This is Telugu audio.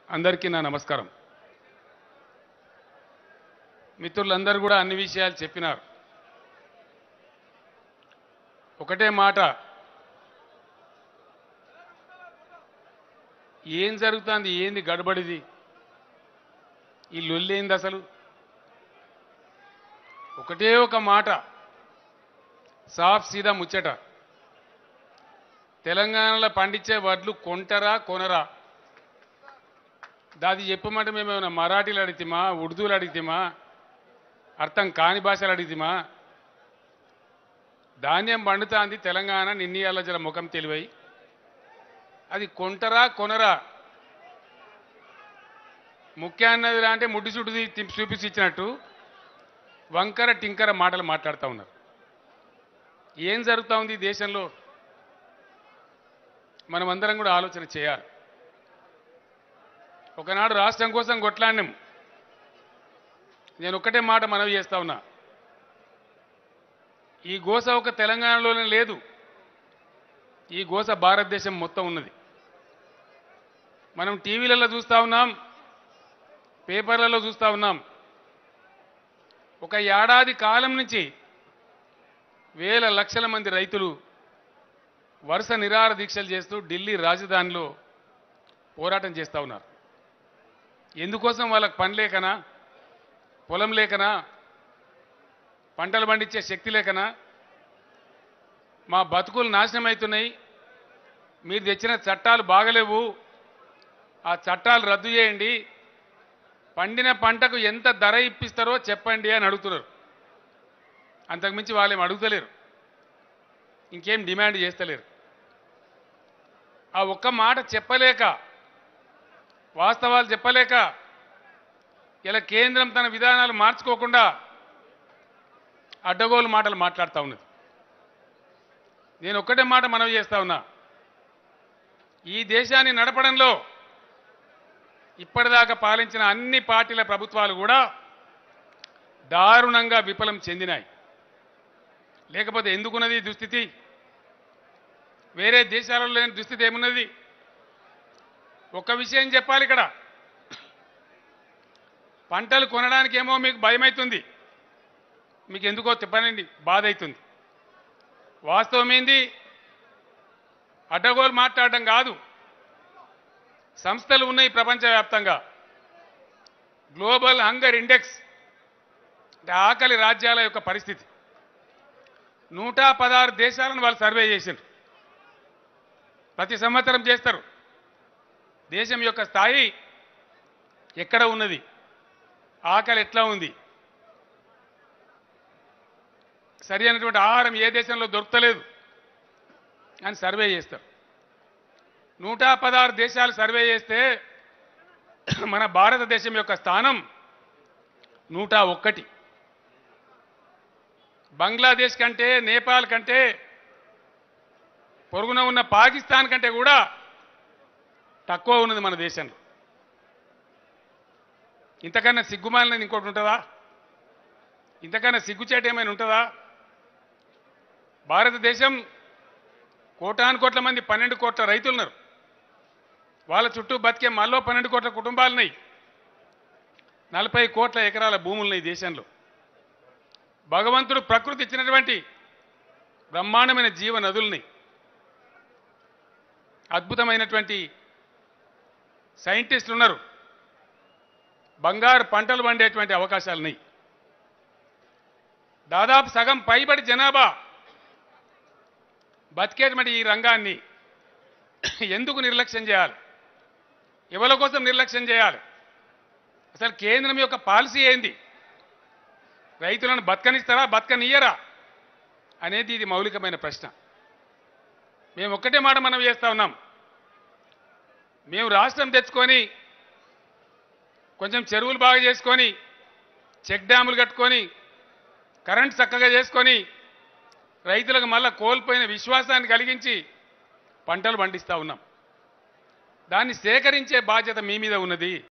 అందరికీ నా నమస్కారం మిత్రులందరూ కూడా అన్ని విషయాలు చెప్పినారు ఒకటే మాట ఏం జరుగుతుంది ఏంది గడబడిది ఈ లొల్లేంది అసలు ఒకటే ఒక మాట సాఫ్ సీదా ముచ్చట తెలంగాణలో పండించే వడ్లు కొంటరా కొనరా దాది చెప్పమంటే మేము ఏమైనా మరాఠీలు అడిగితేమా ఉర్దూలు అడిగితేమా అర్థం కాని భాషలు అడిగితేమా ధాన్యం పండుతాంది తెలంగాణ నిన్నీయాల జర ముఖం తెలివై అది కొంటరా కొనరా ముఖ్య అన్నది అంటే ముడ్డి చుట్టు తీ- చూపించి ఇచ్చినట్టు వంకర టింకర మాటలు మాట్లాడుతూ ఉన్నారు ఏం జరుగుతూ ఉంది ఈ దేశంలో మనమందరం కూడా ఆలోచన చేయాలి ఒకనాడు రాష్ట్రం కోసం కొట్లాడినాం నేను ఒక్కటే మాట మనవి చేస్తా ఉన్నా ఈ గోస ఒక తెలంగాణలోనే లేదు ఈ గోస భారతదేశం మొత్తం ఉన్నది మనం టీవీలలో చూస్తూ ఉన్నాం పేపర్లలో చూస్తూ ఉన్నాం ఒక ఏడాది కాలం నుంచి వేల లక్షల మంది రైతులు వరుస నిరాహార దీక్షలు చేస్తూ ఢిల్లీ రాజధానిలో పోరాటం చేస్తూ ఉన్నారు ఎందుకోసం వాళ్ళకి పని లేకనా పొలం లేకనా పంటలు పండించే శక్తి లేకనా మా బతుకులు నాశనం అవుతున్నాయి మీరు తెచ్చిన చట్టాలు బాగలేవు ఆ చట్టాలు రద్దు చేయండి పండిన పంటకు ఎంత ధర ఇప్పిస్తారో చెప్పండి అని అడుగుతున్నారు అంతకుమించి వాళ్ళేం అడుగుతలేరు ఇంకేం డిమాండ్ చేస్తలేరు ఆ ఒక్క మాట చెప్పలేక వాస్తవాలు చెప్పలేక ఇలా కేంద్రం తన విధానాలు మార్చుకోకుండా అడ్డగోలు మాటలు మాట్లాడుతూ ఉన్నది నేను ఒక్కటే మాట మనవి చేస్తా ఉన్నా ఈ దేశాన్ని నడపడంలో ఇప్పటిదాకా పాలించిన అన్ని పార్టీల ప్రభుత్వాలు కూడా దారుణంగా విఫలం చెందినాయి లేకపోతే ఎందుకున్నది ఈ దుస్థితి వేరే దేశాలలో లేని దుస్థితి ఏమున్నది ఒక విషయం చెప్పాలి ఇక్కడ పంటలు కొనడానికి ఏమో మీకు భయమవుతుంది మీకు ఎందుకో చెప్పనండి బాధ అవుతుంది వాస్తవం ఏంది అడ్డగోలు మాట్లాడడం కాదు సంస్థలు ఉన్నాయి ప్రపంచవ్యాప్తంగా గ్లోబల్ హంగర్ ఇండెక్స్ అంటే ఆకలి రాజ్యాల యొక్క పరిస్థితి నూట పదహారు దేశాలను వాళ్ళు సర్వే చేసిండ్రు ప్రతి సంవత్సరం చేస్తారు దేశం యొక్క స్థాయి ఎక్కడ ఉన్నది ఆకలి ఎట్లా ఉంది సరి అయినటువంటి ఆహారం ఏ దేశంలో దొరకలేదు అని సర్వే చేస్తారు నూట పదహారు దేశాలు సర్వే చేస్తే మన భారతదేశం యొక్క స్థానం నూట ఒక్కటి బంగ్లాదేశ్ కంటే నేపాల్ కంటే పొరుగున ఉన్న పాకిస్తాన్ కంటే కూడా తక్కువ ఉన్నది మన దేశంలో ఇంతకన్నా సిగ్గుమాలినది ఇంకోటి ఉంటుందా ఇంతకన్నా సిగ్గుచేట ఏమైనా ఉంటుందా భారతదేశం కోటాను కోట్ల మంది పన్నెండు కోట్ల రైతులు ఉన్నారు వాళ్ళ చుట్టూ బతికే మళ్ళీ పన్నెండు కోట్ల కుటుంబాలున్నాయి నలభై కోట్ల ఎకరాల భూములున్నాయి ఈ దేశంలో భగవంతుడు ప్రకృతి ఇచ్చినటువంటి బ్రహ్మాండమైన జీవ నదుల్ని అద్భుతమైనటువంటి సైంటిస్టులు ఉన్నారు బంగారు పంటలు పండేటువంటి అవకాశాలు ఉన్నాయి దాదాపు సగం పైబడి జనాభా బతికేటువంటి ఈ రంగాన్ని ఎందుకు నిర్లక్ష్యం చేయాలి ఎవరి కోసం నిర్లక్ష్యం చేయాలి అసలు కేంద్రం యొక్క పాలసీ ఏంది రైతులను బతకనిస్తారా బతకనియ్యరా అనేది ఇది మౌలికమైన ప్రశ్న మేము ఒక్కటే మాట మనం చేస్తా ఉన్నాం మేము రాష్ట్రం తెచ్చుకొని కొంచెం చెరువులు బాగా చేసుకొని చెక్ డ్యాములు కట్టుకొని కరెంట్ చక్కగా చేసుకొని రైతులకు మళ్ళా కోల్పోయిన విశ్వాసాన్ని కలిగించి పంటలు పండిస్తూ ఉన్నాం దాన్ని సేకరించే బాధ్యత మీ మీద ఉన్నది